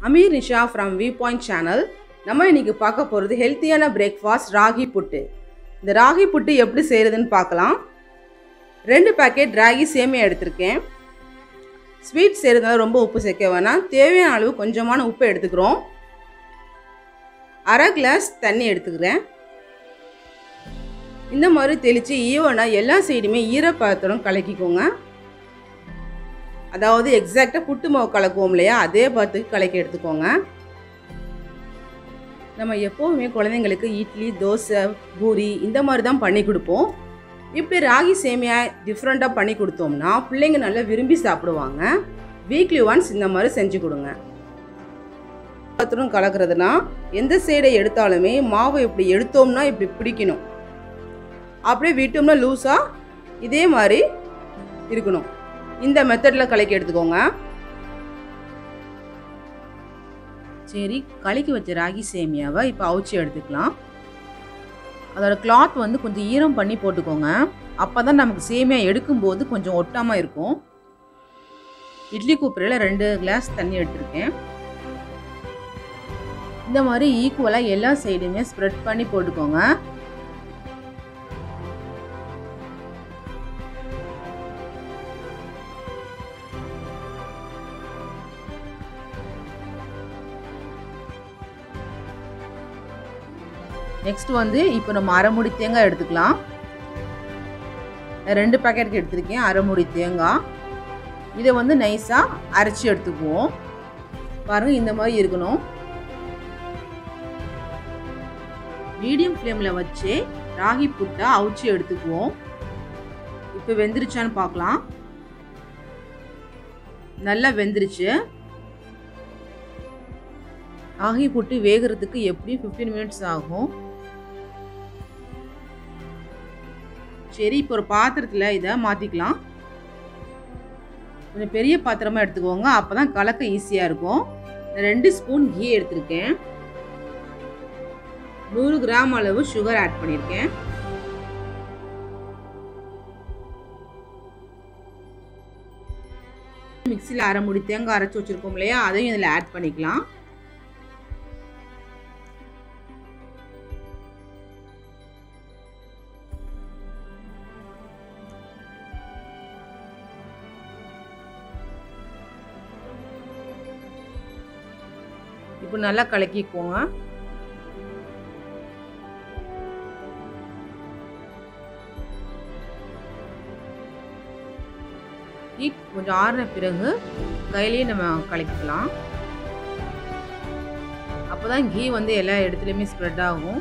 Amir Nisha from V point channel நம்ம இன்னைக்கு பார்க்க போகிறது ஹெல்த்தியான பிரேக்ஃபாஸ்ட் ராகி புட்டு இந்த ராகி புட்டு எப்படி செய்கிறதுன்னு பார்க்கலாம் ரெண்டு பேக்கெட் ராகி சேமியா எடுத்திருக்கேன் ஸ்வீட் செய்கிறதுனால ரொம்ப உப்பு சேர்க்க வேணாம் தேவையான அளவு கொஞ்சமான உப்பு எடுத்துக்கிறோம் அரை கிளாஸ் தண்ணி எடுத்துக்கிறேன் இந்த மாதிரி தெளித்து ஈவனாக எல்லா சைடுமே ஈரப்பதத்துடன் கலக்கிக்கோங்க அதாவது எக்ஸாக்டாக புட்டு மாவு கலக்குவோம் இல்லையா அதே பார்த்துக்கு கலக்கி எடுத்துக்கோங்க நம்ம எப்போவுமே குழந்தைங்களுக்கு இட்லி தோசை பூரி இந்த மாதிரி தான் பண்ணி கொடுப்போம் இப்படி ராகி சேமியா டிஃப்ரெண்ட்டாக பண்ணி கொடுத்தோம்னா பிள்ளைங்க நல்லா விரும்பி சாப்பிடுவாங்க வீக்லி ஒன்ஸ் இந்த மாதிரி செஞ்சு கொடுங்க பாத்திரம் கலக்கிறதுனா எந்த சைடை எடுத்தாலுமே மாவு இப்படி எடுத்தோம்னா இப்படி பிடிக்கணும் அப்படியே விட்டோம்னா லூஸாக இதே மாதிரி இருக்கணும் இந்த மெத்தடில் கலக்கி எடுத்துக்கோங்க சரி கலக்கி வச்ச ராகி சேமியாவை இப்போ அவிச்சு எடுத்துக்கலாம் அதோட கிளாத் வந்து கொஞ்சம் ஈரம் பண்ணி போட்டுக்கோங்க அப்போ தான் நமக்கு சேமியா எடுக்கும்போது கொஞ்சம் ஒட்டாமல் இருக்கும் இட்லி கூப்பரையில் ரெண்டு கிளாஸ் தண்ணி எடுத்திருக்கேன் இந்த மாதிரி ஈக்குவலாக எல்லா சைடுமே ஸ்ப்ரெட் பண்ணி போட்டுக்கோங்க நெக்ஸ்ட் வந்து இப்போ நம்ம அரைமுடி தேங்காய் எடுத்துக்கலாம் ரெண்டு பேக்கெட் எடுத்திருக்கேன் அரைமுடி தேங்காய் இதை வந்து நைஸாக அரைச்சி எடுத்துக்குவோம் பாருங்கள் இந்த மாதிரி இருக்கணும் மீடியம் ஃப்ளேமில் வச்சு ராகி புட்டை அவிச்சு எடுத்துக்குவோம் இப்போ வெந்துருச்சான்னு பார்க்கலாம் நல்லா வெந்துருச்சு ராகி புட்டு வேகிறதுக்கு எப்படியும் ஃபிஃப்டீன் மினிட்ஸ் ஆகும் சரி இப்போ ஒரு பாத்திரத்தில் இதை மாற்றிக்கலாம் கொஞ்சம் பெரிய பாத்திரமாக எடுத்துக்கோங்க அப்போ தான் கலக்க ஈஸியாக இருக்கும் ரெண்டு ஸ்பூன் கீ எடுத்திருக்கேன் நூறு கிராம் அளவு சுகர் ஆட் பண்ணியிருக்கேன் மிக்சியில் அரை முடி தேங்காய் அரைச்சி வச்சுருக்கோம் இல்லையா அதையும் இதில் ஆட் பண்ணிக்கலாம் இப்போ நல்லா கலக்கிக்குவோங்க ஹீட் கொஞ்சம் ஆறின பிறகு கையிலேயே நம்ம கலக்கிக்கலாம் அப்போ தான் கீ வந்து எல்லா இடத்துலையுமே ஸ்ப்ரெட் ஆகும்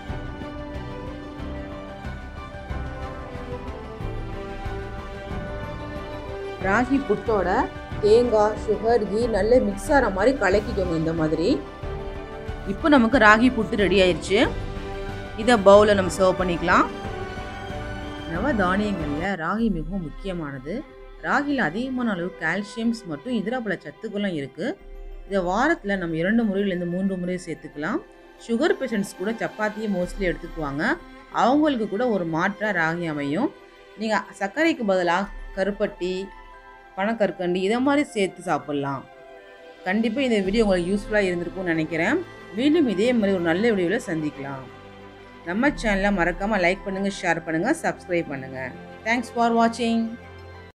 ராகி புட்டோட தேங்காய் சுகர் கீ நல்ல மிக்ஸ் ஆகிற மாதிரி கலக்கிக்கோங்க இந்த மாதிரி இப்போ நமக்கு ராகி புட்டு ரெடி ஆயிடுச்சு இதை பவுலில் நம்ம சர்வ் பண்ணிக்கலாம் நவ தானியங்களில் ராகி மிகவும் முக்கியமானது ராகியில் அதிகமான அளவு கால்சியம்ஸ் மற்றும் இதர பல சத்துக்களும் இருக்குது இதை வாரத்தில் நம்ம இரண்டு முறையிலேருந்து மூன்று முறை சேர்த்துக்கலாம் சுகர் பேஷண்ட்ஸ் கூட சப்பாத்தியை மோஸ்ட்லி எடுத்துக்குவாங்க அவங்களுக்கு கூட ஒரு மாற்றாக ராகி அமையும் நீங்கள் சர்க்கரைக்கு பதிலாக கருப்பட்டி பனக்கற்கண்டு இதை மாதிரி சேர்த்து சாப்பிட்லாம் கண்டிப்பாக இந்த வீடியோ உங்களுக்கு யூஸ்ஃபுல்லாக இருந்திருக்கும்னு நினைக்கிறேன் மீண்டும் இதே மாதிரி ஒரு நல்ல வீடியோவில் சந்திக்கலாம் நம்ம சேனலை மறக்காமல் லைக் பண்ணுங்கள் ஷேர் பண்ணுங்கள் சப்ஸ்கிரைப் பண்ணுங்கள் தேங்க்ஸ் ஃபார் வாட்சிங்